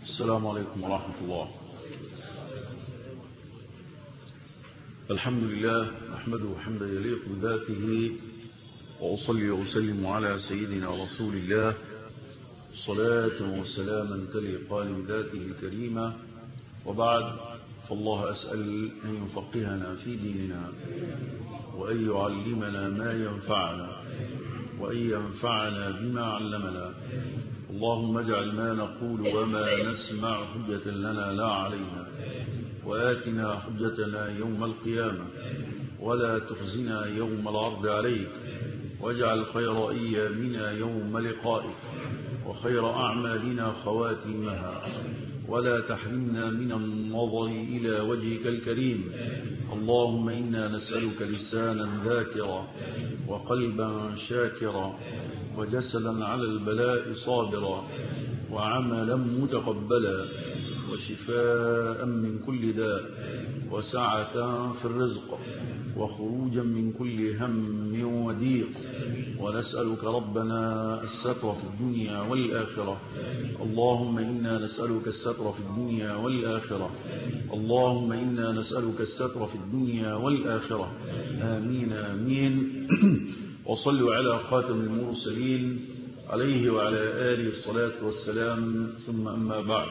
السلام عليكم ورحمة الله الحمد لله نحمده حمدا يليق بذاته وأصلي وأسلم على سيدنا رسول الله صلاة وسلاما تليقان بذاته الكريمة وبعد فالله أسأل أن يفقهنا في ديننا وأن يعلمنا ما ينفعنا وأن ينفعنا بما علمنا اللهم اجعل ما نقول وما نسمع حجة لنا لا علينا وآتنا حجتنا يوم القيامة ولا تخزنا يوم العرض عليك واجعل خير أيامنا يوم لقائك وخير أعمالنا خواتمها ولا تحرمنا من النظر إلى وجهك الكريم اللهم إنا نسألك لسانا ذاكرا وقلبا شاكرا وجسدا على البلاء صابرا وعملا متقبلا وشفاء من كل داء وسعة في الرزق وخروجا من كل هم وضيق ونسألك ربنا الستر في الدنيا والآخرة اللهم إنا نسألك الستر في الدنيا والآخرة اللهم إنا نسألك الستر في الدنيا والآخرة آمين آمين وصلوا على خاتم المرسلين عليه وعلى آله الصلاة والسلام ثم أما بعد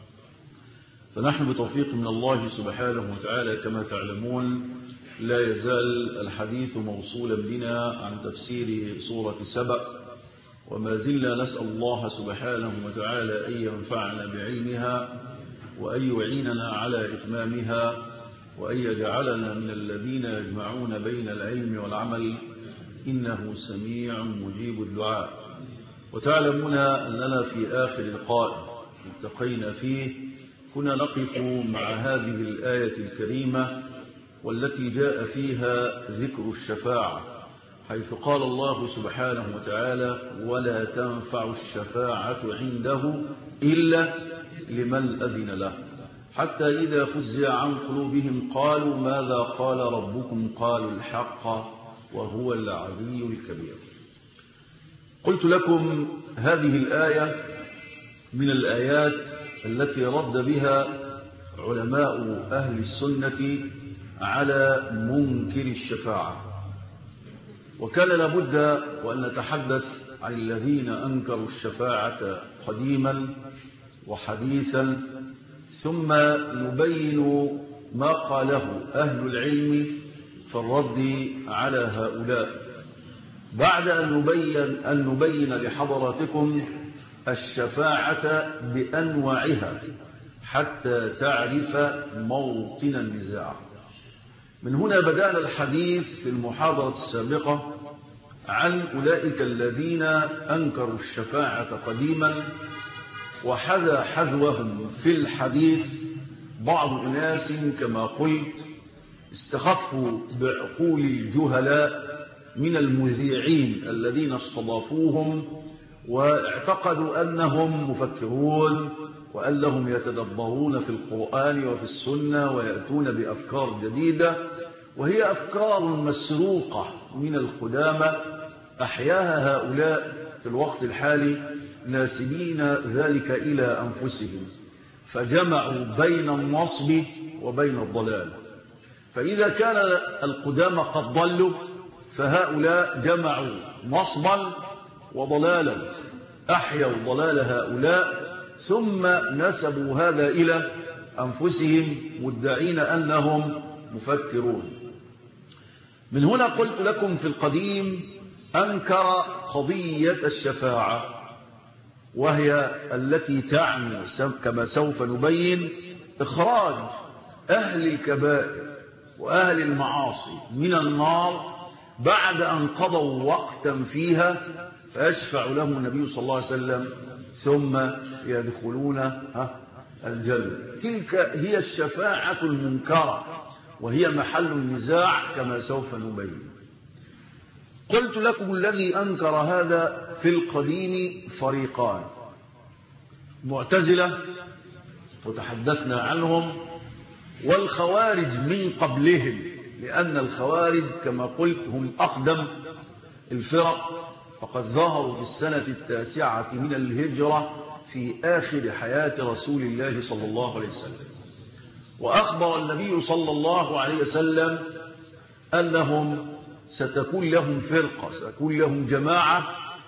فنحن بتوفيق من الله سبحانه وتعالى كما تعلمون لا يزال الحديث موصولا بنا عن تفسير سورة سبأ وما زلنا نسأل الله سبحانه وتعالى أن ينفعنا بعلمها وأن يعيننا على إتمامها وأن يجعلنا من الذين يجمعون بين العلم والعمل إنه سميع مجيب الدعاء وتعلمون أننا في آخر لقاء التقينا فيه كنا نقف مع هذه الآية الكريمة والتي جاء فيها ذكر الشفاعة حيث قال الله سبحانه وتعالى ولا تنفع الشفاعة عنده إلا لمن أذن له حتى إذا فزع عن قلوبهم قالوا ماذا قال ربكم قالوا الحق وهو العلي الكبير قلت لكم هذه الآية من الآيات التي رد بها علماء أهل السنة على منكر الشفاعة وكان لابد وأن نتحدث عن الذين أنكروا الشفاعة قديما وحديثا ثم نبين ما قاله أهل العلم في الرد على هؤلاء بعد أن نبين, أن نبين لحضراتكم الشفاعة بأنواعها حتى تعرف موطن النزاع من هنا بدأنا الحديث في المحاضرة السابقة عن أولئك الذين أنكروا الشفاعة قديما وحذى حذوهم في الحديث بعض أناس كما قلت استخفوا بعقول الجهلاء من المذيعين الذين استضافوهم واعتقدوا أنهم مفكرون وأنهم يتدبرون في القرآن وفي السنة ويأتون بأفكار جديدة وهي أفكار مسروقة من القدامى أحياها هؤلاء في الوقت الحالي ناسبين ذلك إلى أنفسهم فجمعوا بين النصب وبين الضلال فإذا كان القدامى قد ضلوا فهؤلاء جمعوا نصبا وضلالا أحيوا ضلال هؤلاء ثم نسبوا هذا إلى أنفسهم مدعين أنهم مفكرون من هنا قلت لكم في القديم أنكر قضية الشفاعة وهي التي تعني كما سوف نبين إخراج أهل الكبائر وأهل المعاصي من النار بعد أن قضوا وقتا فيها فيشفع لهم النبي صلى الله عليه وسلم ثم يدخلون الجنة تلك هي الشفاعة المنكرة وهي محل النزاع كما سوف نبين قلت لكم الذي أنكر هذا في القديم فريقان معتزلة وتحدثنا عنهم والخوارج من قبلهم لأن الخوارج كما قلت هم أقدم الفرق فقد ظهروا في السنة التاسعة من الهجرة في آخر حياة رسول الله صلى الله عليه وسلم وأخبر النبي صلى الله عليه وسلم أنهم ستكون لهم فرقة ستكون لهم جماعة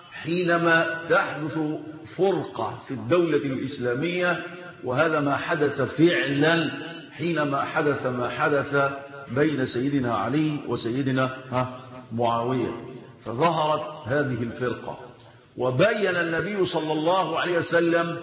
حينما تحدث فرقة في الدولة الإسلامية وهذا ما حدث فعلا حينما حدث ما حدث بين سيدنا علي وسيدنا معاوية فظهرت هذه الفرقة وبين النبي صلى الله عليه وسلم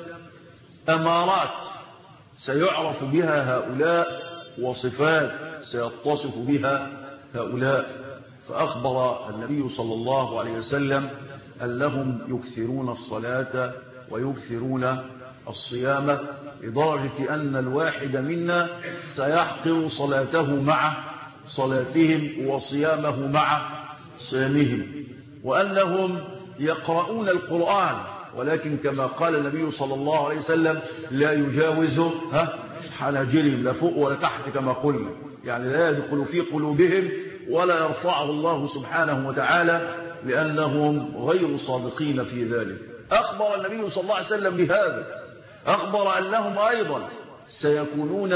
أمارات سيعرف بها هؤلاء وصفات سيتصف بها هؤلاء فأخبر النبي صلى الله عليه وسلم أنهم يكثرون الصلاة ويكثرون الصيام لدرجة أن الواحد منا سيحقر صلاته مع صلاتهم وصيامه مع صيامهم وأنهم يقرؤون القرآن ولكن كما قال النبي صلى الله عليه وسلم لا يجاوز ها حناجرهم لا فوق ولا تحت كما قلنا يعني لا يدخل في قلوبهم ولا يرفعه الله سبحانه وتعالى لأنهم غير صادقين في ذلك أخبر النبي صلى الله عليه وسلم بهذا أخبر أنهم أيضا سيكونون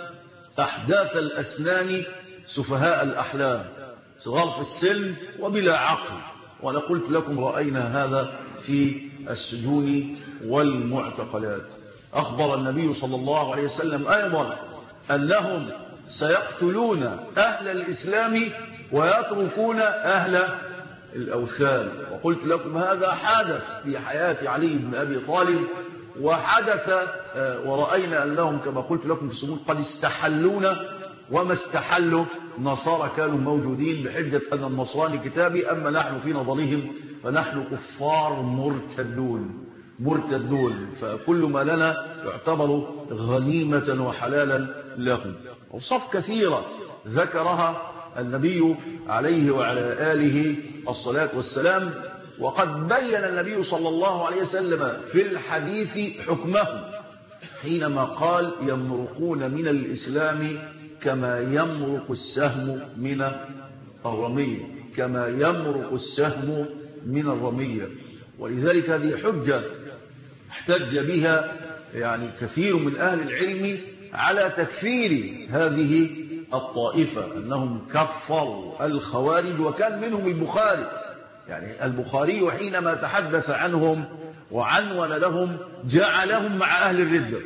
أحداث الأسنان سفهاء الأحلام صغار في السن وبلا عقل وأنا قلت لكم رأينا هذا في السجون والمعتقلات أخبر النبي صلى الله عليه وسلم أيضا أنهم سيقتلون أهل الإسلام ويتركون أهل الأوثان وقلت لكم هذا حدث في حياة علي بن أبي طالب وحدث ورأينا أنهم كما قلت لكم في السجون قد استحلون وما استحلوا نصارى كانوا موجودين بحجة أن النصراني كتابي أما نحن في نظرهم فنحن كفار مرتدون مرتدون فكل ما لنا يعتبر غنيمة وحلالا لهم أوصاف كثيرة ذكرها النبي عليه وعلى آله الصلاة والسلام وقد بين النبي صلى الله عليه وسلم في الحديث حكمه حينما قال يمرقون من الإسلام كما يمرق السهم من الرمية كما يمرق السهم من الرمية ولذلك هذه حجة احتج بها يعني كثير من أهل العلم على تكفير هذه الطائفة أنهم كفروا الخوارج وكان منهم البخاري يعني البخاري حينما تحدث عنهم وعنون لهم جعلهم مع أهل الردة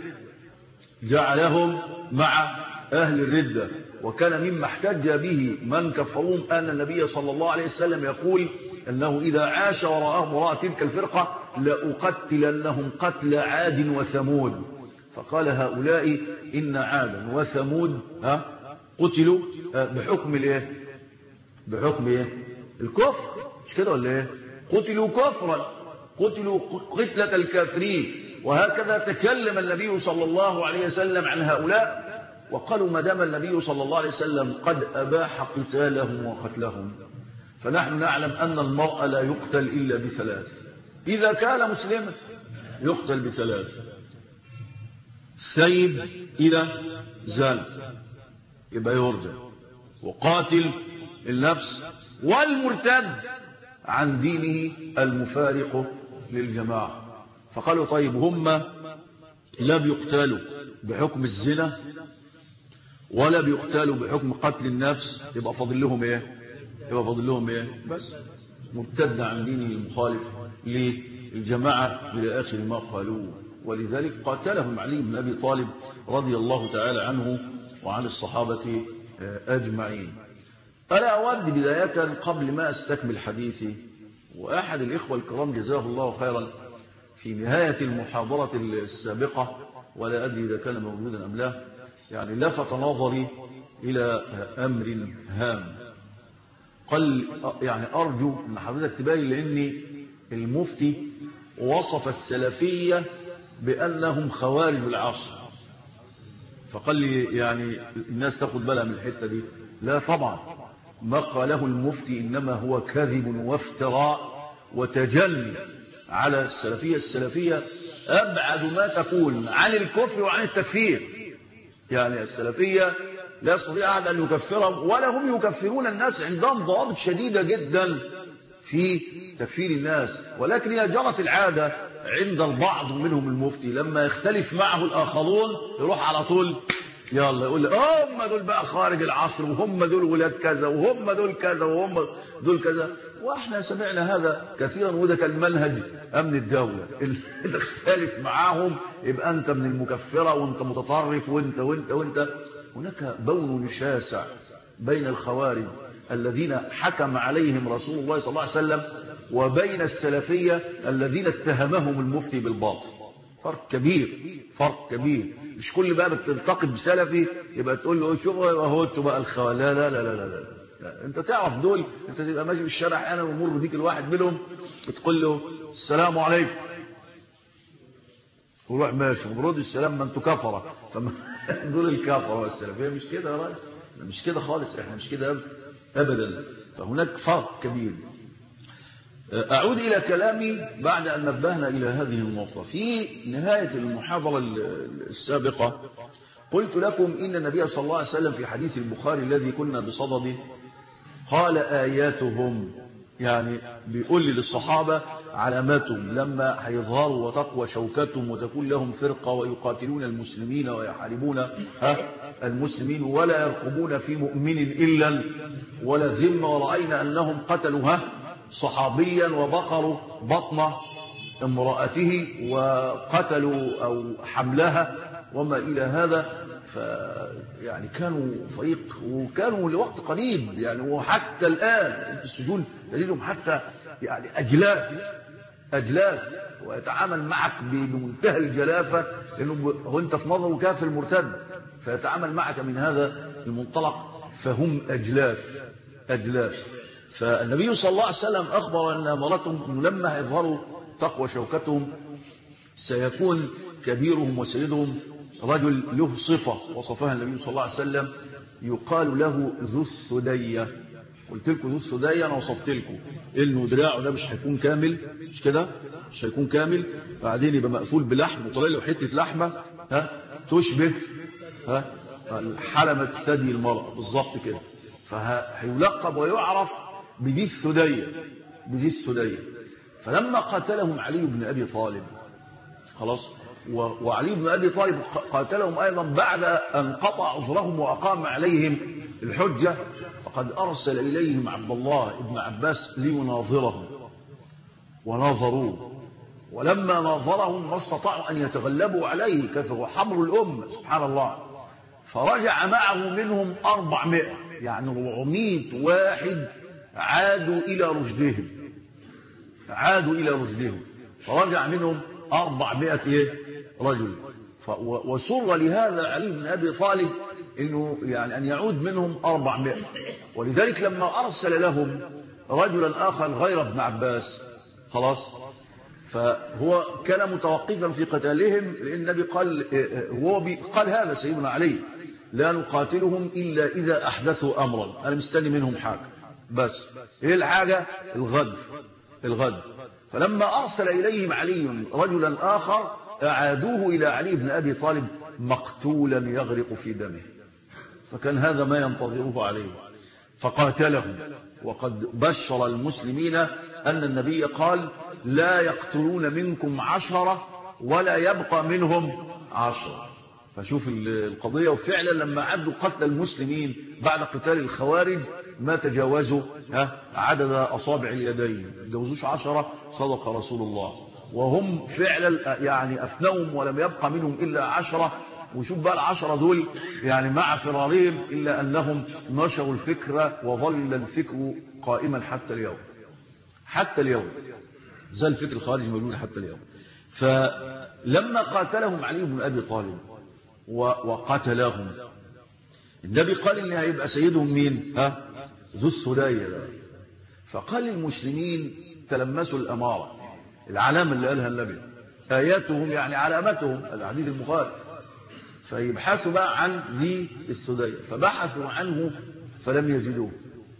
جعلهم مع أهل الردة وكان مما احتج به من كفروهم أن النبي صلى الله عليه وسلم يقول أنه إذا عاش وراءهم وراء تلك الفرقة لأقتلنهم قتل عاد وثمود فقال هؤلاء إن عادا وثمود ها قتلوا بحكم الايه بحكم ايه الكفر مش كده ولا ايه قتلوا كفرا قتلوا قتلة الكافرين وهكذا تكلم النبي صلى الله عليه وسلم عن هؤلاء وقالوا ما دام النبي صلى الله عليه وسلم قد أباح قتالهم وقتلهم فنحن نعلم أن المرء لا يقتل إلا بثلاث إذا كان مسلما يقتل بثلاث سيب إذا زال يبقى يرجع وقاتل النفس والمرتد عن دينه المفارق للجماعة فقالوا طيب هم لا بيقتلوا بحكم الزنا ولا بيقتلوا بحكم قتل النفس يبقى فاضل لهم ايه يبقى فاضل لهم ايه بس مرتد عن دينه المخالف للجماعة إلى آخر ما قالوه ولذلك قاتلهم علي بن أبي طالب رضي الله تعالى عنه وعن الصحابة أجمعين أنا أود بداية قبل ما أستكمل حديثي وأحد الإخوة الكرام جزاه الله خيرا في نهاية المحاضرة السابقة ولا أدري إذا كان موجودا أم لا يعني لفت نظري إلى أمر هام قال يعني أرجو أن حضرتك تبين لأن المفتي وصف السلفية بأنهم خوارج العصر فقال لي يعني الناس تاخد بالها من الحتة دي لا طبعا ما قاله المفتي إنما هو كذب وافتراء وتجلي على السلفية السلفية أبعد ما تكون عن الكفر وعن التكفير يعني السلفية لا يستطيع أحد أن يكفرهم ولا هم يكفرون الناس عندهم ضوابط شديدة جدا في تكفير الناس ولكن هي جرت العادة عند البعض منهم المفتي لما يختلف معه الآخرون يروح على طول يلا يقول هم دول بقى خارج العصر وهم دول ولاد كذا وهم دول كذا وهم دول كذا واحنا سمعنا هذا كثيرا وده كان منهج امن الدوله اللي اختلف معاهم يبقى انت من المكفره وانت متطرف وانت وانت وانت هناك بون شاسع بين الخوارج الذين حكم عليهم رسول الله صلى الله عليه وسلم وبين السلفيه الذين اتهمهم المفتي بالباطل فرق كبير فرق كبير مش كل بقى بتلتقط بسلفي يبقى تقول له شوف اهو انتوا بقى الخوال لا لا لا لا لا, لا. لا. انت تعرف دول انت تبقى ماشي في الشارع انا ومر بيك الواحد منهم بتقول له السلام عليكم وروح ماشي وبرد السلام ما انتوا كفره فما دول الكفره والسلفيه مش كده يا راجل مش كده خالص احنا مش كده ابدا فهناك فرق كبير أعود إلى كلامي بعد أن نبهنا إلى هذه النقطة في نهاية المحاضرة السابقة قلت لكم إن النبي صلى الله عليه وسلم في حديث البخاري الذي كنا بصدده قال آياتهم يعني بيقول لي للصحابة علاماتهم لما هيظهروا وتقوى شوكتهم وتكون لهم فرقة ويقاتلون المسلمين ويحاربون المسلمين ولا يرقبون في مؤمن إلا ولا ذمة ورأينا أنهم قتلوا ها صحابيا وبقروا بطن امرأته وقتلوا أو حملها وما إلى هذا ف يعني كانوا فريق وكانوا لوقت قريب يعني وحتى الآن في السجون تجدهم حتى يعني أجلاف أجلاف ويتعامل معك بمنتهى الجلافة لأنه هو أنت في نظره كافر مرتد فيتعامل معك من هذا المنطلق فهم أجلاف أجلاف فالنبي صلى الله عليه وسلم أخبر أن أمرتهم أنه لما يظهروا تقوى شوكتهم سيكون كبيرهم وسيدهم رجل له صفة وصفها النبي صلى الله عليه وسلم يقال له ذو الثدية قلت لكم ذو الثدية أنا وصفت لكم إنه دراعه ده مش هيكون كامل مش كده مش هيكون كامل بعدين يبقى مقفول بلحم وطلع له حتة لحمة ها تشبه ها حلمة ثدي المرأة بالظبط كده فهيلقب ويعرف بذي الثدية بذي الثدية فلما قاتلهم علي بن أبي طالب خلاص وعلي بن أبي طالب قاتلهم أيضا بعد أن قطع عذرهم وأقام عليهم الحجة فقد أرسل إليهم عبد الله بن عباس ليناظرهم وناظروه ولما ناظرهم ما استطاعوا أن يتغلبوا عليه كثروا حمر الأمة سبحان الله فرجع معه منهم أربعمائة يعني ربعمائة واحد عادوا إلى رشدهم عادوا إلى رشدهم فرجع منهم أربعمائة رجل وسر لهذا علي بن أبي طالب إنه يعني أن يعود منهم أربعمائة ولذلك لما أرسل لهم رجلا آخر غير ابن عباس خلاص فهو كان متوقفا في قتالهم لأن النبي قال هو قال هذا سيدنا علي لا نقاتلهم إلا إذا أحدثوا أمرا أنا مستني منهم حاجة بس إيه الحاجة الغد الغد فلما أرسل إليهم علي رجلا آخر أعادوه إلى علي بن أبي طالب مقتولا يغرق في دمه فكان هذا ما ينتظره عليه فقاتلهم وقد بشر المسلمين أن النبي قال لا يقتلون منكم عشرة ولا يبقى منهم عشرة فشوف القضية وفعلا لما عدوا قتل المسلمين بعد قتال الخوارج ما تجاوزوا عدد أصابع اليدين تجاوزوش عشرة صدق رسول الله وهم فعلا يعني أفنوهم ولم يبقى منهم إلا عشرة وشوف بقى العشرة دول يعني مع فرارهم إلا أنهم نشروا الفكرة وظل الفكر قائما حتى اليوم حتى اليوم زال فكر الخارج موجود حتى اليوم فلما قاتلهم علي بن أبي طالب وقتلهم النبي قال إن هيبقى سيدهم مين ها ذو الثدايا ده فقال للمسلمين تلمسوا الأمارة العلامة اللي قالها النبي آياتهم يعني علامتهم الحديث البخاري فيبحثوا بقى عن ذي الثدية فبحثوا عنه فلم يجدوه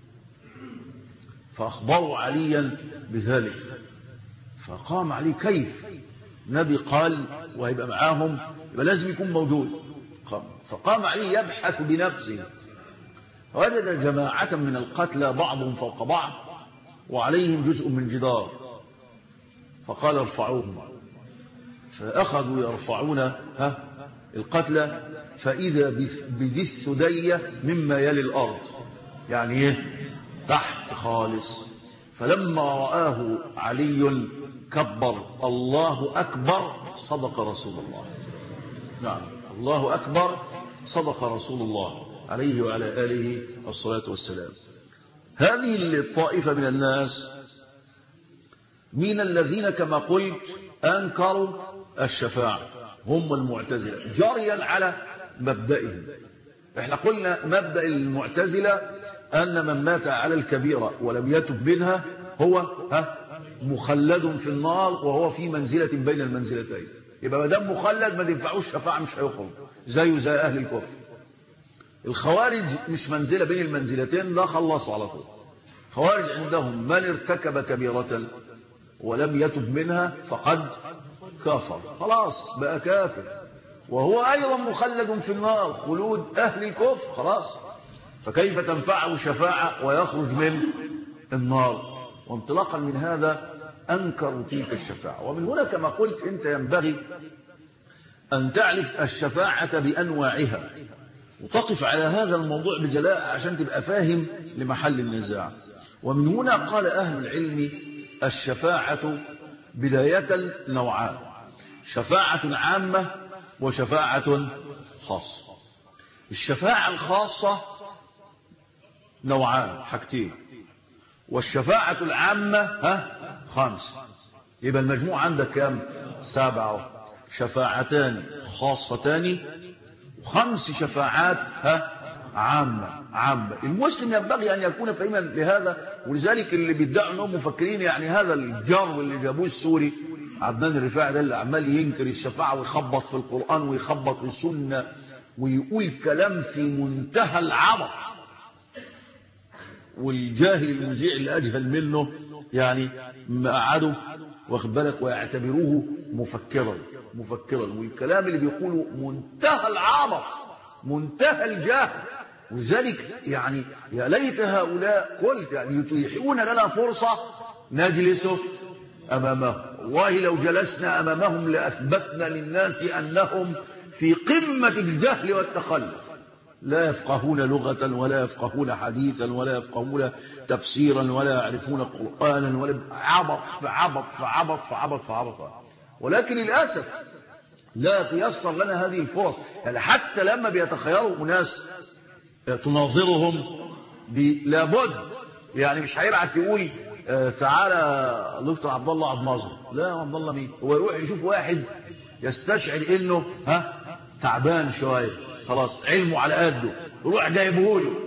فأخبروا عليا بذلك فقام علي كيف النبي قال وهيبقى معاهم يبقى لازم يكون موجود فقام علي يبحث بنفسه وجد جماعة من القتلى بعضهم فوق بعض وعليهم جزء من جدار فقال ارفعوهم فأخذوا يرفعون ها القتلى فإذا بذي الثدية مما يلي الأرض يعني ايه تحت خالص فلما رآه علي كبر الله أكبر صدق رسول الله نعم الله أكبر صدق رسول الله عليه وعلى آله الصلاة والسلام هذه الطائفة من الناس من الذين كما قلت أنكروا الشفاعة هم المعتزلة جريا على مبدئهم احنا قلنا مبدأ المعتزلة أن من مات على الكبيرة ولم يتب منها هو ها مخلد في النار وهو في منزلة بين المنزلتين يبقى ما دام مخلد ما تنفعوش شفاعة مش هيخرج زيه زي أهل الكفر الخوارج مش منزلة بين المنزلتين لا خلصوا على طول خوارج عندهم من ارتكب كبيرة ولم يتب منها فقد كافر خلاص بقى كافر وهو أيضا مخلد في النار خلود أهل الكفر خلاص فكيف تنفعه شفاعة ويخرج من النار وانطلاقا من هذا أنكروا تلك الشفاعة ومن هنا كما قلت أنت ينبغي أن تعرف الشفاعة بأنواعها وتقف على هذا الموضوع بجلاء عشان تبقى فاهم لمحل النزاع ومن هنا قال أهل العلم الشفاعة بداية نوعان شفاعة عامة وشفاعة خاصة الشفاعة الخاصة نوعان حاجتين والشفاعة العامة ها خمسة يبقى المجموع عندك كام سبعة شفاعتان خاصتان وخمس شفاعات ها عامة عامة المسلم ينبغي أن يكون فهيما لهذا ولذلك اللي بيدعوا أنهم مفكرين يعني هذا الجار اللي جابوه السوري عبدان الرفاعي ده اللي عمال ينكر الشفاعة ويخبط في القرآن ويخبط في السنة ويقول كلام في منتهى العبط والجاهل المذيع اللي أجهل منه يعني قعدوا واخد بالك ويعتبروه مفكرا مفكرا والكلام اللي بيقوله منتهى العبط منتهى الجهل ولذلك يعني يا ليت هؤلاء قلت يعني يتيحون لنا فرصة نجلس أمامهم والله لو جلسنا أمامهم لأثبتنا للناس أنهم في قمة الجهل والتخلف لا يفقهون لغة ولا يفقهون حديثا ولا يفقهون تفسيرا ولا يعرفون قرآنا ولا عبط فعبط فعبط فعبط فعبط ولكن للأسف لا تيسر لنا هذه الفرص يعني حتى لما بيتخيروا أناس تناظرهم لابد يعني مش هيبعت يقول تعالى دكتور عبد الله عبد الناصر لا عبد الله مين هو يروح يشوف واحد يستشعر انه ها تعبان شويه خلاص علمه على قده يروح جايبه له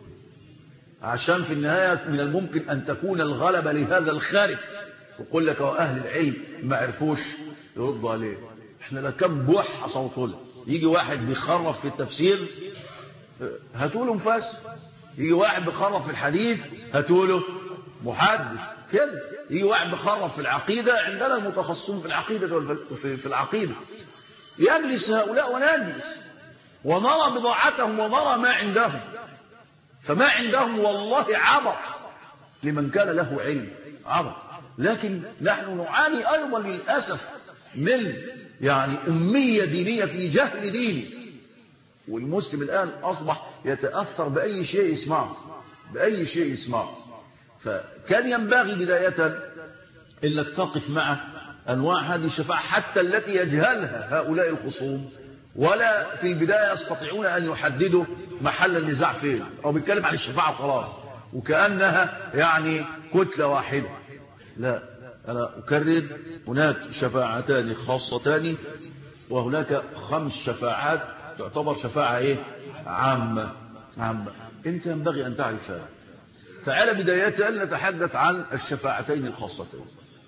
عشان في النهايه من الممكن ان تكون الغلبه لهذا الخارف ويقول لك اهل العلم ما عرفوش يردوا عليه احنا لا كم بوح صوته له يجي واحد بيخرف في التفسير هاتوا له مفسر يجي واحد بيخرف في الحديث هاتوا له محدث كده يجي واحد بيخرف في العقيدة عندنا المتخصصون في العقيدة في العقيدة يجلس هؤلاء ونجلس ونرى بضاعتهم ونرى ما عندهم فما عندهم والله عبط لمن كان له علم عبط لكن نحن نعاني أيضا للأسف من يعني أمية دينية في جهل ديني والمسلم الآن أصبح يتأثر بأي شيء يسمعه بأي شيء يسمعه فكان ينبغي بداية انك تقف مع انواع هذه الشفاعة حتى التي يجهلها هؤلاء الخصوم ولا في البداية يستطيعون ان يحددوا محل النزاع فين او بيتكلم عن الشفاعة وخلاص وكأنها يعني كتلة واحدة لا انا اكرر هناك شفاعتان خاصتان وهناك خمس شفاعات تعتبر شفاعة ايه عامة عامة انت ينبغي ان تعرف هذا تعالى بداية نتحدث عن الشفاعتين الخاصتين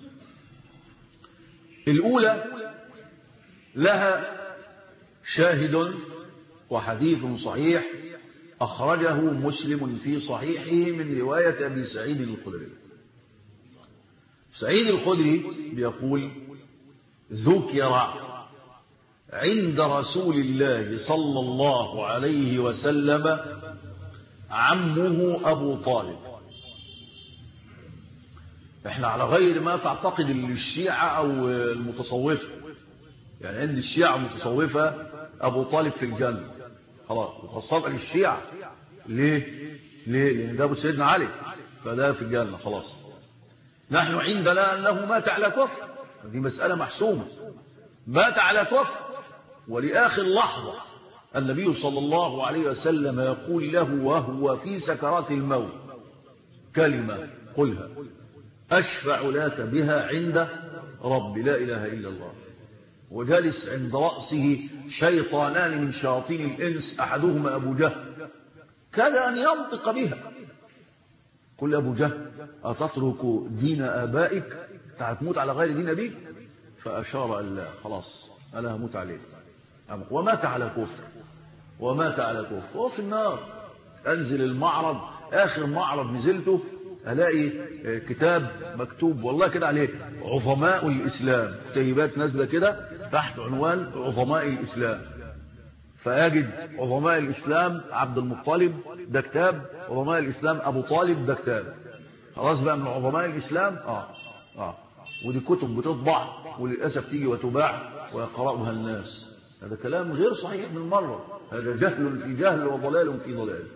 الأولى لها شاهد وحديث صحيح أخرجه مسلم في صحيحه من رواية أبي سعيد الخدري سعيد الخدري بيقول ذكر عند رسول الله صلى الله عليه وسلم عمه أبو طالب احنا على غير ما تعتقد الشيعة او المتصوفة يعني عند الشيعة المتصوفة ابو طالب في الجنة خلاص وخاصة للشيعة ليه ليه لان ده ابو سيدنا علي فده في الجنة خلاص نحن عندنا انه مات على كفر دي مسألة محسومة مات على كفر ولآخر لحظة النبي صلى الله عليه وسلم يقول له وهو في سكرات الموت كلمة قلها أشفع لك بها عند رب لا إله إلا الله وجالس عند رأسه شيطانان من شياطين الإنس أحدهما أبو جهل كاد أن ينطق بها قل أبو جهل أتترك دين آبائك هتموت على غير دين أبيك فأشار أن لا خلاص أنا هموت عليه ومات على كفر ومات على كفر وهو في النار أنزل المعرض آخر معرض نزلته ألاقي كتاب مكتوب والله كده عليه عظماء الإسلام كتيبات نازلة كده تحت عنوان عظماء الإسلام فأجد عظماء الإسلام عبد المطلب ده كتاب عظماء الإسلام أبو طالب ده كتاب خلاص بقى من عظماء الإسلام آه آه ودي كتب بتطبع وللأسف تيجي وتباع ويقرأها الناس هذا كلام غير صحيح من مرة هذا جهل في جهل وضلال في ضلال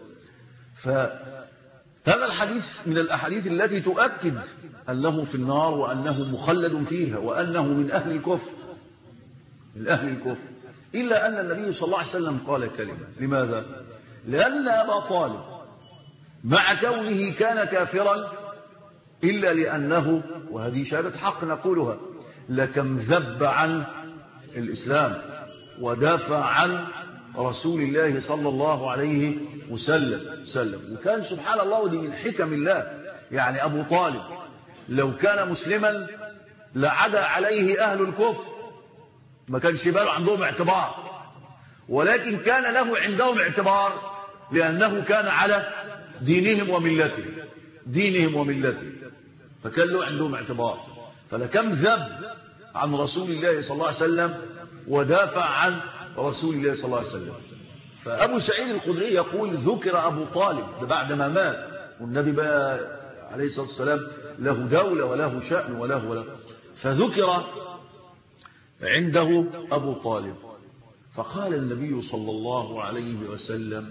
فهذا الحديث من الأحاديث التي تؤكد أنه في النار وأنه مخلد فيها وأنه من أهل الكفر من أهل الكفر إلا أن النبي صلى الله عليه وسلم قال كلمة لماذا؟ لأن أبا طالب مع كونه كان كافرا إلا لأنه وهذه شهادة حق نقولها لكم ذب عن الإسلام ودافع عن رسول الله صلى الله عليه وسلم سلم وكان سبحان الله ودي من حكم الله يعني أبو طالب لو كان مسلما لعدى عليه أهل الكفر ما كانش باله عندهم اعتبار ولكن كان له عندهم اعتبار لأنه كان على دينهم وملتهم دينهم وملتهم فكان له عندهم اعتبار فلكم ذب عن رسول الله صلى الله عليه وسلم ودافع عن رسول الله صلى الله عليه وسلم فأبو سعيد الخدري يقول ذكر أبو طالب ده بعد ما مات والنبي بقى عليه الصلاة والسلام له دولة وله شأن وله وله فذكر عنده أبو طالب فقال النبي صلى الله عليه وسلم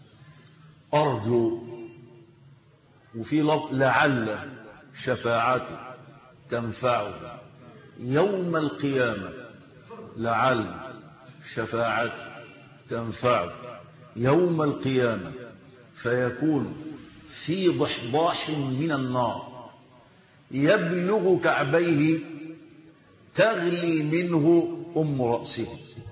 أرجو وفي لفظ لعل شفاعتي تنفعه يوم القيامة لعل شفاعتي تنفعه يوم القيامة فيكون في ضحضاح من النار يبلغ كعبيه تغلي منه أم رأسه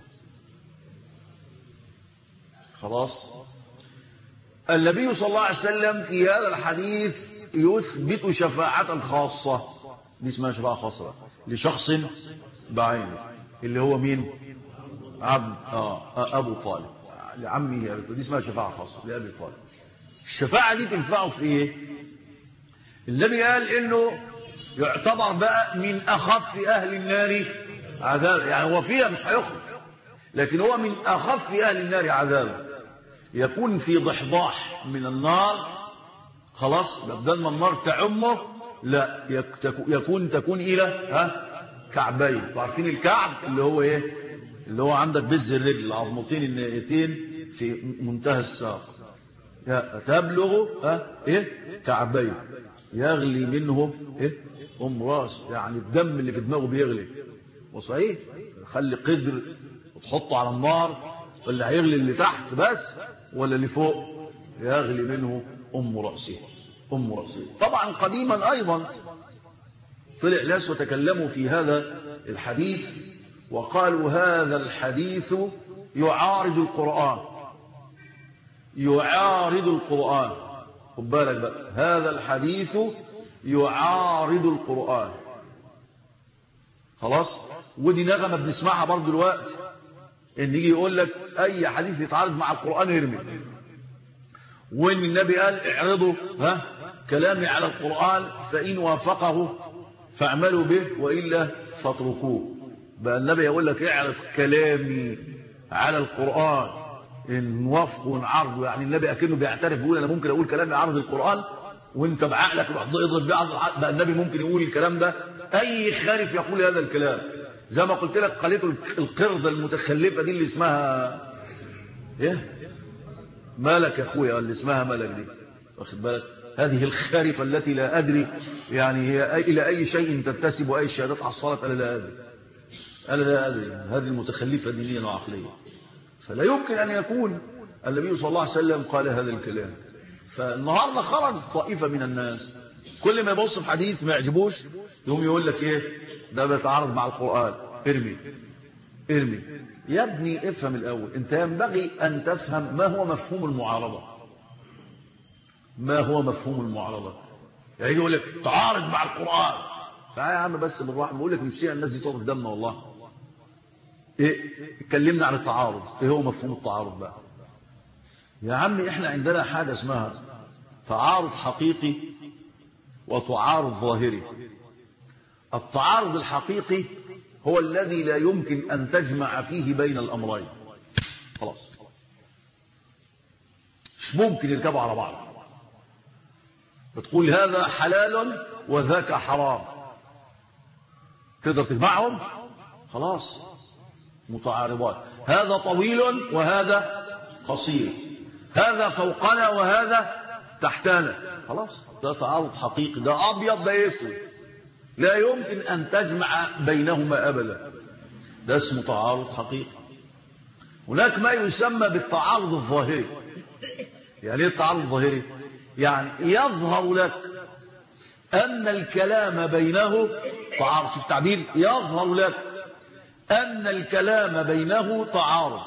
خلاص النبي صلى الله عليه وسلم في هذا الحديث يثبت شفاعة خاصة دي اسمها شفاعة خاصة لشخص بعينه اللي هو مين عبد آه أبو طالب لعمه دي اسمها شفاعة خاصة لأبي طالب الشفاعة دي تنفعه في ايه النبي قال انه يعتبر بقى من اخف اهل النار عذاب يعني هو فيها مش هيخرج لكن هو من اخف اهل النار عذابا يكون في ضحضاح من النار خلاص بدل ما النار تعمه لا يكون تكون الى ها كعبين عارفين الكعب اللي هو ايه اللي هو عندك بز الرجل العظمتين النائتين في منتهى الساق تبلغ ها ايه كعبين يغلي منه ايه ام راس يعني الدم اللي في دماغه بيغلي وصحيح خلي قدر وتحطه على النار ولا هيغلي اللي تحت بس ولا اللي فوق يغلي منه ام راسه ام راسه طبعا قديما ايضا طلع ناس وتكلموا في هذا الحديث وقالوا هذا الحديث يعارض القرآن يعارض القرآن خد بالك بقى هذا الحديث يعارض القرآن خلاص ودي نغمة بنسمعها برضو دلوقتي ان يجي يقول لك اي حديث يتعارض مع القرآن ارمي وان النبي قال اعرضوا ها كلامي على القرآن فإن وافقه فاعملوا به وإلا فاتركوه بقى النبي يقول لك اعرف كلامي على القرآن ان وافقه ونعرضه يعني النبي اكنه بيعترف بيقول انا ممكن اقول كلامي عرض القرآن وانت بعقلك اضرب بعض بقى النبي ممكن يقول الكلام ده اي خارف يقول هذا الكلام زي ما قلت لك قالته القردة المتخلفة دي اللي اسمها ايه مالك يا اخويا اللي اسمها مالك دي واخد بالك هذه الخارفة التي لا أدري يعني هي إلى أي شيء تنتسب وأي شهادات حصلت أنا لا أدري أنا لا أدري هذه المتخلفة دينيا وعقليا فلا يمكن أن يكون النبي صلى الله عليه وسلم قال هذا الكلام فالنهاردة خرج طائفة من الناس كل ما يبص في حديث ما يعجبوش يقوم يقول لك ايه ده بيتعارض مع القرآن ارمي ارمي يا ابني افهم الأول انت ينبغي أن تفهم ما هو مفهوم المعارضة ما هو مفهوم المعارضة يعني يقول لك تعارض مع القرآن تعالى يا عم بس بالراحة بقول لك نفسي الناس دي تقف دم والله ايه اتكلمنا عن التعارض ايه هو مفهوم التعارض بقى يا عم احنا عندنا حاجة اسمها تعارض حقيقي وتعارض ظاهري التعارض الحقيقي هو الذي لا يمكن أن تجمع فيه بين الأمرين خلاص مش ممكن يركبوا على بعض بتقول هذا حلال وذاك حرام تقدر تجمعهم خلاص متعارضات هذا طويل وهذا قصير هذا فوقنا وهذا تحتنا خلاص ده تعارض حقيقي ده أبيض ده اسود لا يمكن أن تجمع بينهما أبدا ده اسمه تعارض حقيقي هناك ما يسمى بالتعارض الظاهري يعني ايه التعارض الظاهري يعني يظهر لك أن الكلام بينه تعارض شوف تعبير يظهر لك أن الكلام بينه تعارض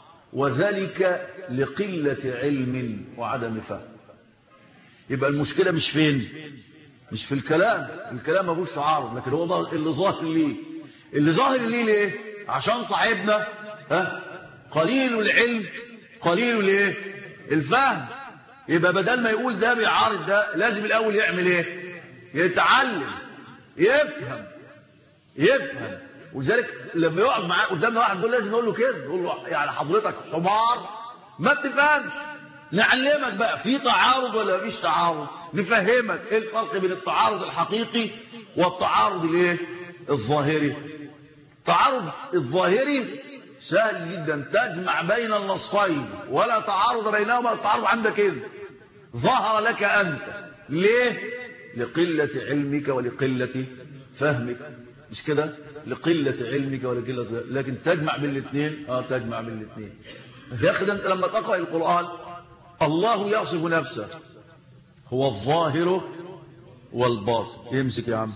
وذلك لقلة علم وعدم فهم يبقى المشكلة مش فين مش في الكلام الكلام مفيهوش تعارض لكن هو اللي ظاهر ليه اللي ظاهر ليه ليه عشان صاحبنا ها قليل العلم قليل الايه الفهم يبقى بدل ما يقول ده بيعارض ده لازم الاول يعمل ايه يتعلم يفهم يفهم ولذلك لما يقعد معاه قدام واحد دول لازم يقول له كده يقول له يعني حضرتك حمار ما بتفهمش نعلمك بقى في تعارض ولا مفيش تعارض نفهمك ايه الفرق بين التعارض الحقيقي والتعارض الايه الظاهري التعارض الظاهري سهل جدا تجمع بين النصين ولا تعارض بينهما التعارض عندك انت ظهر لك انت ليه لقلة علمك ولقلة فهمك مش كده لقلة علمك ولقلة لكن تجمع بين الاثنين اه تجمع بين الاثنين يا اخي انت لما تقرا القران الله يصف نفسه هو الظاهر والباطن يمسك يا عم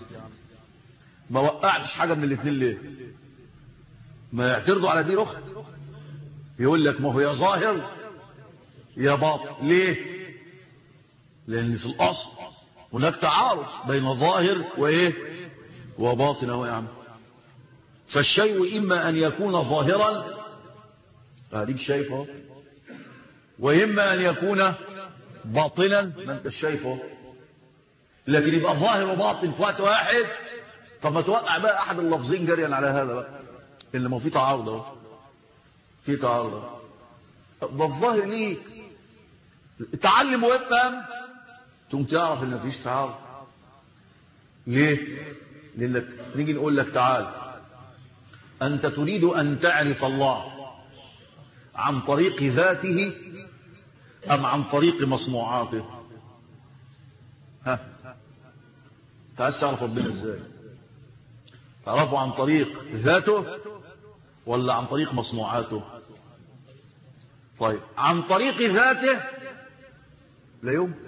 ما وقعتش حاجه من الاثنين ليه ما يعترضوا على دي اخت يقول لك ما هو يا ظاهر يا باطن ليه لان في الاصل هناك تعارض بين ظاهر وايه وباطن اهو يا عم فالشيء اما ان يكون ظاهرا اديك شايفه واما ان يكون باطنا ما انت شايفه لكن يبقى ظاهر وباطن في وقت واحد طب ما توقع بقى احد اللفظين جريا على هذا بقى اللي ما في تعارض اهو في تعارض ده الظاهر ليك اتعلم وافهم تقوم تعرف ان مفيش تعارض ليه لانك نيجي نقول لك تعال انت تريد ان تعرف الله عن طريق ذاته ام عن طريق مصنوعاته ها تعال تعرف ربنا ازاي تعرفه عن طريق ذاته ولا عن طريق مصنوعاته طيب عن طريق ذاته لا يمكن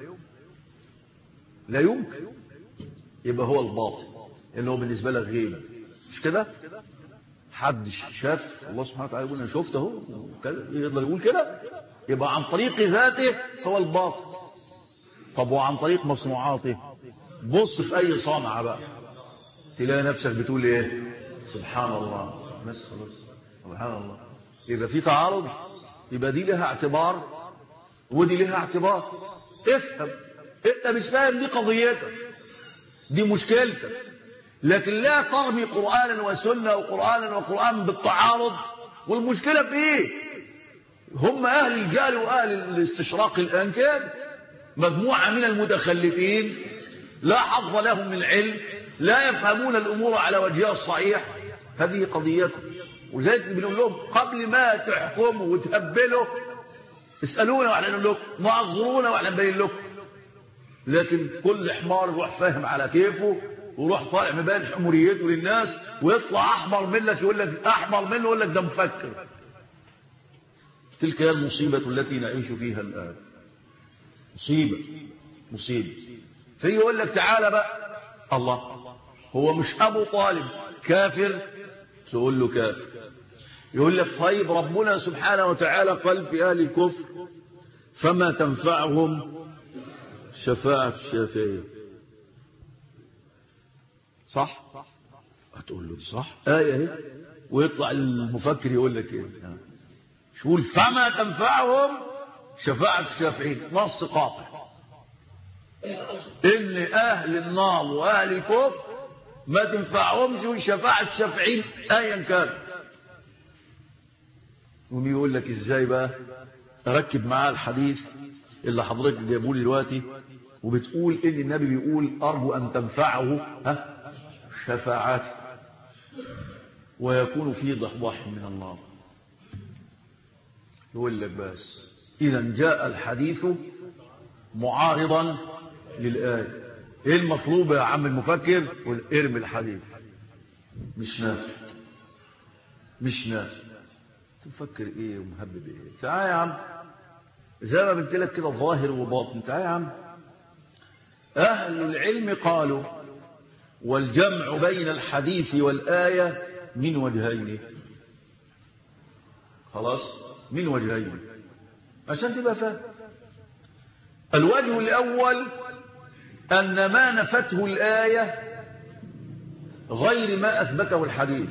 لا يمكن يبقى هو الباطن اللي هو بالنسبة لك غيب مش كده حد شاف الله سبحانه وتعالى يقول انا شفت اهو يقدر يقول كده يبقى عن طريق ذاته هو الباطن طب وعن طريق مصنوعاته بص في اي صانع بقى تلاقي نفسك بتقول ايه سبحان الله بس خلاص سبحان الله يبقى في تعارض يبقى دي لها اعتبار ودي لها اعتبار افهم انت مش فاهم دي قضيتك دي مشكلتك لكن لا ترمي قرآنا وسنة وقرآنا وقرآن بالتعارض والمشكلة في ايه هم اهل الجهل واهل الاستشراق الان كده مجموعة من المتخلفين لا حظ لهم من العلم لا يفهمون الأمور على وجهها الصحيح هذه قضيتهم وذلك بنقول لهم قبل ما تحكموا وتهبلوا اسألونا واحنا نقول لكم معذرونا واحنا نبين لكم لكن كل حمار يروح فاهم على كيفه ويروح طالع مبين حموريته للناس ويطلع احمر منك يقول لك احمر منه يقول لك ده مفكر تلك هي المصيبة التي نعيش فيها الآن مصيبة مصيبة فيجي يقول لك تعالى بقى الله هو مش أبو طالب كافر تقول له كافر يقول لك طيب ربنا سبحانه وتعالى قال في أهل الكفر فما تنفعهم شفاعة الشافعية صح هتقول له دي صح آية اهي ويطلع المفكر يقول لك ايه يقول فما تنفعهم شفاعة الشافعين نص قاطع ان اهل النار واهل الكفر ما تنفعهمش شفاعة الشافعين ايا كان ومين يقول لك ازاي بقى ركب معاه الحديث اللي حضرتك جايبه لي دلوقتي وبتقول ان النبي بيقول ارجو ان تنفعه ها شفاعتي ويكون في ضحضح من النار يقول لك بس اذا جاء الحديث معارضا للآية ايه المطلوب يا عم المفكر ارمي الحديث مش نافع مش نافع تفكر ايه ومهبب ايه تعال يا عم زي ما قلت لك كده ظاهر وباطن تعال يا عم اهل العلم قالوا والجمع بين الحديث والآية من وجهين خلاص من وجهين عشان تبقى فاهم الوجه الأول أن ما نفته الآية غير ما أثبته الحديث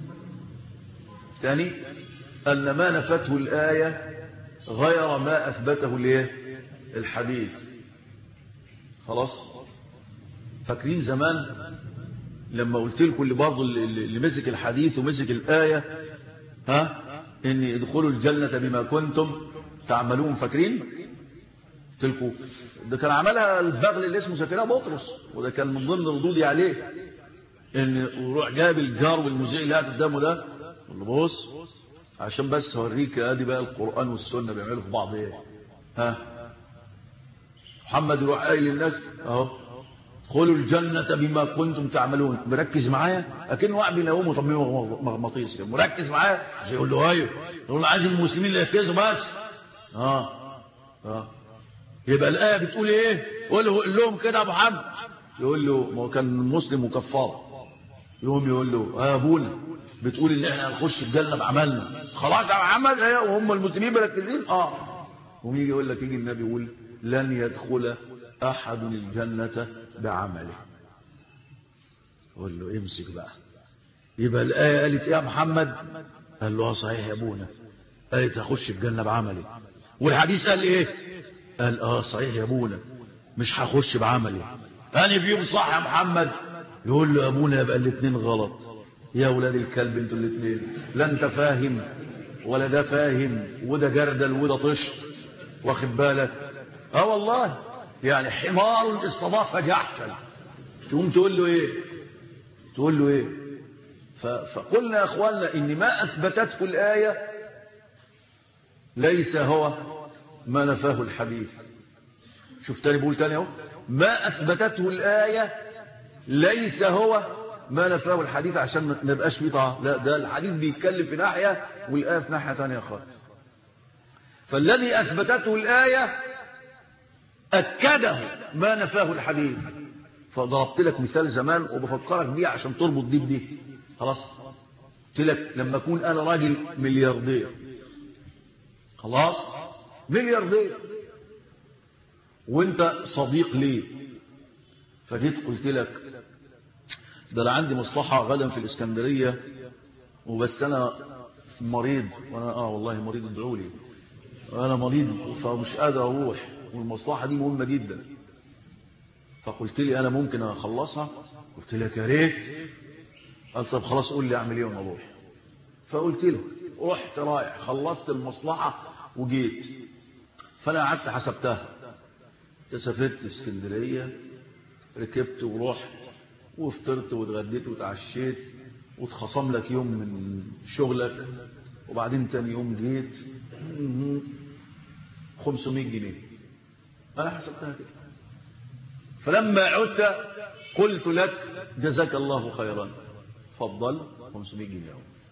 ثاني أن ما نفته الآية غير ما أثبته الايه الحديث خلاص فاكرين زمان لما قلت لكم اللي برضه اللي مسك الحديث ومسك الآية ها ان ادخلوا الجنة بما كنتم تعملون فاكرين قلت لكم ده كان عملها البغل اللي اسمه سكينة بطرس وده كان من ضمن ردودي عليه ان روح جاب الجار والمذيع اللي قاعد قدامه ده قال له بص عشان بس اوريك ادي بقى القرآن والسنة بيعملوا في بعض ايه ها محمد يروح قايل للناس اهو ادخلوا الجنة بما كنتم تعملون مركز معايا اكن واحد بينومه طميه مغناطيس مركز معايا عشان يقول له ايوه يقول له عايز المسلمين اللي يركزوا بس اه اه يبقى الايه بتقول ايه قول له قول لهم كده يا ابو محمد يقول له ما هو كان مسلم مكفار يقوم يقول له اه ابونا بتقول ان احنا هنخش الجنه بعملنا خلاص يا محمد ايه وهم المسلمين مركزين اه ويجي يقول لك يجي النبي يقول لن يدخل احد الجنه بعمله قول له امسك بقى يبقى الآية قالت ايه يا محمد قال له صحيح يا ابونا قالت هخش الجنة بعملي والحديث قال ايه قال اه صحيح يا ابونا مش هخش بعملي انا فيهم صح يا محمد يقول له يا ابونا يبقى الاثنين غلط يا ولاد الكلب انتوا الاثنين لا انت فاهم ولا ده فاهم وده جردل وده طشت واخد بالك اه والله يعني حمار استضاف جحشا تقوم تقول له ايه تقول له ايه فقلنا يا اخواننا ان ما اثبتته الايه ليس هو ما نفاه الحديث شوف تاني بقول تاني اهو ما اثبتته الايه ليس هو ما نفاه الحديث عشان ما نبقاش فيه طاعه لا ده الحديث بيتكلم في ناحيه والايه في ناحيه ثانيه خالص فالذي اثبتته الايه أكده ما نفاه الحديث فضربت لك مثال زمان وبفكرك بيه عشان تربط دي بدي خلاص قلت لك لما أكون أنا راجل ملياردير خلاص ملياردير وانت صديق لي فجيت قلت لك ده انا عندي مصلحة غدا في الاسكندرية وبس انا مريض وانا اه والله مريض ادعوا لي انا مريض فمش قادر اروح والمصلحة دي مهمة جدا فقلت لي أنا ممكن أخلصها قلت لك يا ريت قال طب خلاص قول لي أعمل إيه وأنا أروح فقلت لك رحت رايح خلصت المصلحة وجيت فأنا قعدت حسبتها انت سافرت اسكندرية ركبت ورحت وفطرت واتغديت وتعشيت واتخصم لك يوم من شغلك وبعدين تاني يوم جيت 500 جنيه انا حسبتها كده فلما عدت قلت لك جزاك الله خيرا فضل 500 جنيه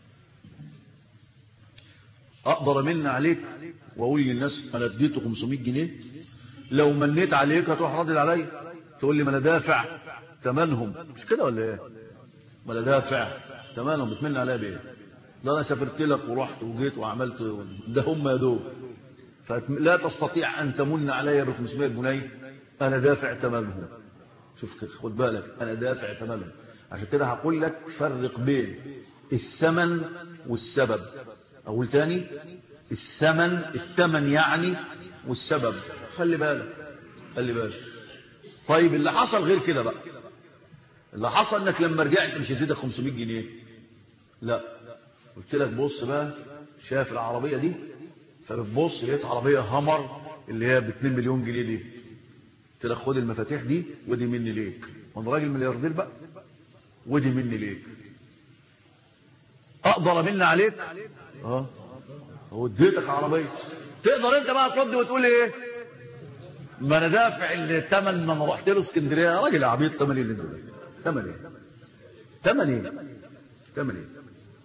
اقدر امن عليك واقول للناس انا اديته 500 جنيه لو منيت عليك هتروح راضي عليا تقول لي ما انا دافع ثمنهم مش كده ولا ايه ما انا دافع ثمنهم بتمن عليا بايه ده انا سافرت لك ورحت وجيت وعملت ده هم يا دوب فلا تستطيع ان تمن عليا ب 500 جنيه انا دافع ثمنهم شوف خد بالك انا دافع ثمنهم عشان كده هقول لك فرق بين الثمن والسبب اقول تاني الثمن الثمن يعني والسبب خلي بالك خلي بالك طيب اللي حصل غير كده بقى اللي حصل انك لما رجعت مش اديتك 500 جنيه لا قلت لك بص بقى شايف العربيه دي فبتبص لقيت عربيه همر اللي هي ب 2 مليون جنيه دي قلت لك خد المفاتيح دي ودي مني ليك وانا راجل ملياردير بقى ودي مني ليك اقدر امن عليك اه وديتك عربيه تقدر انت بقى ترد وتقول ايه ما انا دافع الثمن ما انا رحت له اسكندريه يا راجل عبيط ثمن اللي انت ده ثمن ايه ثمن ايه ثمن ايه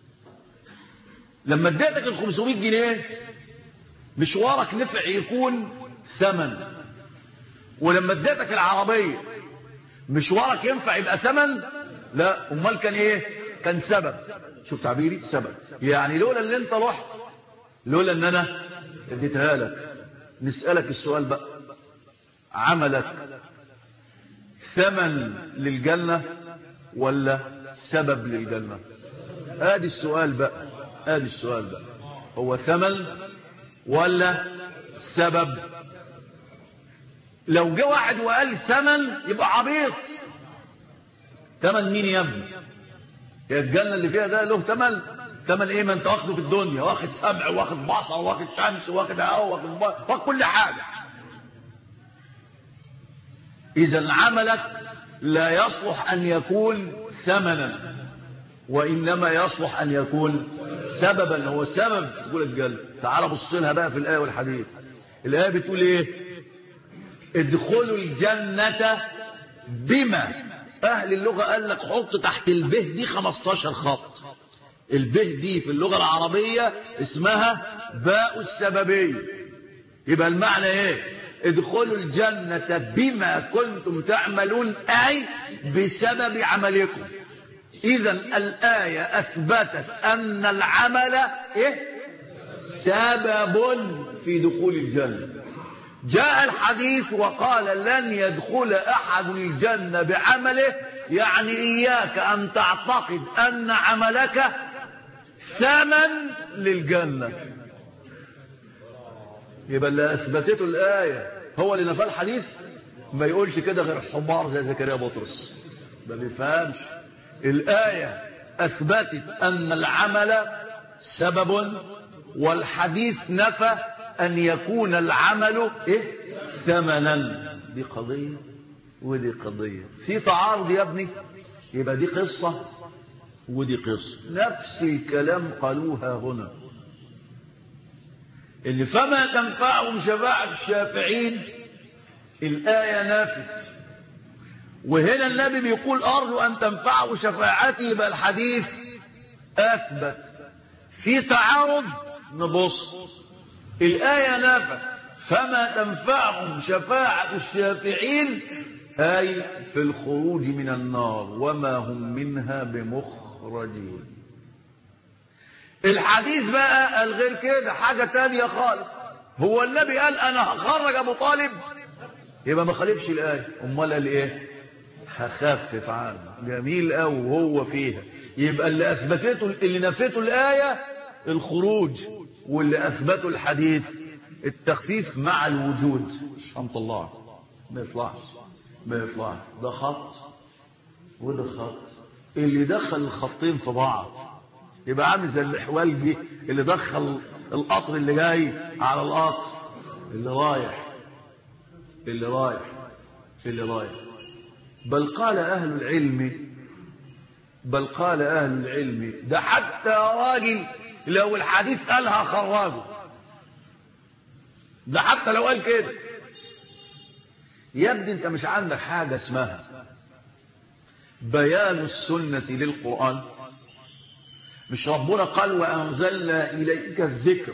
لما اديتك ال 500 جنيه مشوارك نفع يكون ثمن ولما اديتك العربيه مشوارك ينفع يبقى ثمن لا امال كان ايه كان سبب شوف تعبيري سبب يعني لولا اللي انت رحت لولا ان انا اديتها لك نسألك السؤال بقى عملك ثمن للجنة ولا سبب للجنة ادي السؤال بقى ادي السؤال بقى هو ثمن ولا سبب لو جه واحد وقال ثمن يبقى عبيط ثمن مين يا ابني هي الجنة اللي فيها ده له ثمن ثمن ايه ما انت واخده في الدنيا واخد سمع واخد بصر واخد شمس واخد هواء واخد واخد كل حاجة اذا عملك لا يصلح ان يكون ثمنا وانما يصلح ان يكون سببا هو سبب يقول الجنة تعال بص لها بقى في الايه والحديث الايه بتقول ايه ادخلوا الجنة بما اهل اللغة قال لك حط تحت البه دي 15 خط البه دي في اللغة العربية اسمها باء السببية يبقى المعنى ايه ادخلوا الجنة بما كنتم تعملون اي بسبب عملكم اذا الآية اثبتت ان العمل ايه سبب في دخول الجنة جاء الحديث وقال لن يدخل احد الجنة بعمله يعني اياك ان تعتقد ان عملك ثمن للجنة يبقى اللي اثبتته الايه هو اللي نفى الحديث ما يقولش كده غير حمار زي زكريا بطرس ما بيفهمش الايه اثبتت ان العمل سبب والحديث نفى ان يكون العمل ايه ثمنا دي قضيه ودي قضيه في تعارض يا ابني يبقى دي قصه ودي قصه نفس الكلام قالوها هنا اللي فما تنفعهم شفاعة الشافعين الآية نافت وهنا النبي بيقول أرجو أن تنفعوا شفاعتي يبقى الحديث أثبت في تعارض نبص الآية نافت فما تنفعهم شفاعة الشافعين أي في الخروج من النار وما هم منها بمخرجين الحديث بقى الغير كده حاجة تانية خالص هو النبي قال انا هخرج ابو طالب يبقى ما خالفش الايه امال قال ايه هخفف عنه جميل قوي وهو فيها يبقى اللي اثبتته اللي نفته الايه الخروج واللي اثبته الحديث التخفيف مع الوجود سبحان الله ما يطلعش ما يطلعش ده خط وده خط اللي دخل الخطين في بعض يبقى عامل زي الاحوال دي اللي دخل القطر اللي جاي على القطر اللي رايح اللي رايح اللي رايح بل قال أهل العلم بل قال أهل العلم ده حتى راجل لو الحديث قالها خراجه ده حتى لو قال كده يبدو انت مش عندك حاجة اسمها بيان السنة للقرآن مش ربنا قال وأنزلنا إليك الذكر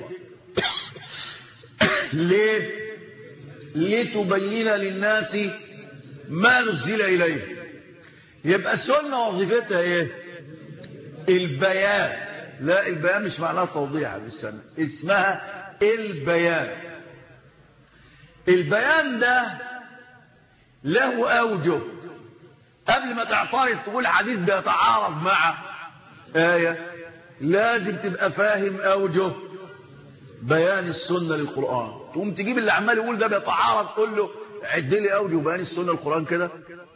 ليه لتبين للناس ما نزل إليه يبقى السنة وظيفتها ايه البيان لا البيان مش معناه توضيح بالسنة اسمها البيان البيان ده له أوجه قبل ما تعترض تقول حديث بيتعارض مع آية لازم تبقى فاهم أوجه بيان السنة للقرآن تقوم تجيب اللي عمال يقول ده بيتعارض تقول له عد لي أوجه بيان السنة للقرآن كده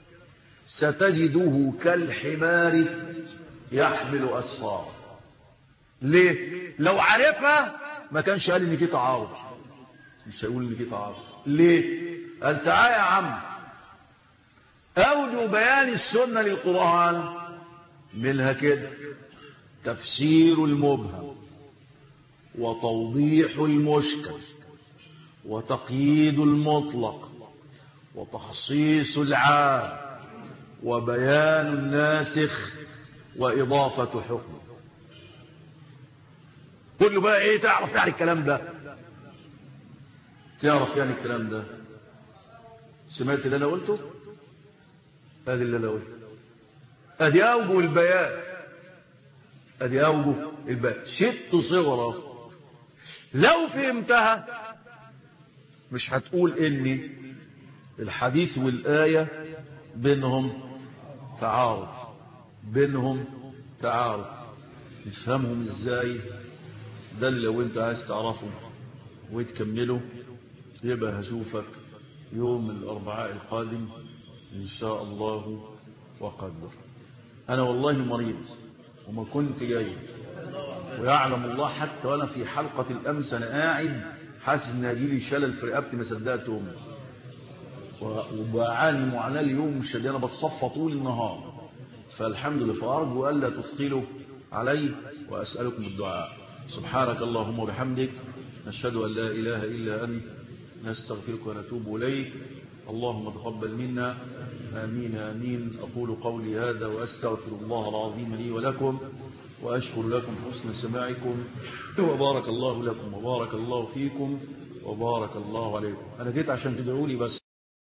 ستجده كالحمار يحمل أسفار ليه لو عرفها ما كانش قال ان في تعارض مش هيقول ان في تعارض ليه قال تعالى يا عم أوجه بيان السنة للقرآن منها كده تفسير المبهم وتوضيح المشكل وتقييد المطلق وتخصيص العام وبيان الناسخ وإضافة حكم كله بقى ايه تعرف يعني الكلام ده تعرف يعني الكلام ده سمعت اللي انا قلته ادي اللي انا قلته ادي اوجه البيان ادي اوجه البيان ست صغرى لو فهمتها مش هتقول ان الحديث والآية بينهم تعارض بينهم تعارض تفهمهم ازاي ده اللي لو انت عايز تعرفه وتكمله يبقى هشوفك يوم الاربعاء القادم ان شاء الله وقدر انا والله مريض وما كنت جاي ويعلم الله حتى وانا في حلقة الامس انا قاعد حاسس ان هجيلي شلل في رقبتي ما صدقت امي وبعاني معاناة اليوم مش انا بتصفى طول النهار فالحمد لله فارجو الا تثقلوا علي واسالكم الدعاء سبحانك اللهم وبحمدك نشهد ان لا اله الا انت نستغفرك ونتوب اليك اللهم تقبل منا امين امين اقول قولي هذا واستغفر الله العظيم لي ولكم واشكر لكم حسن سماعكم وبارك الله لكم وبارك الله فيكم وبارك الله عليكم انا جيت عشان تدعوا لي بس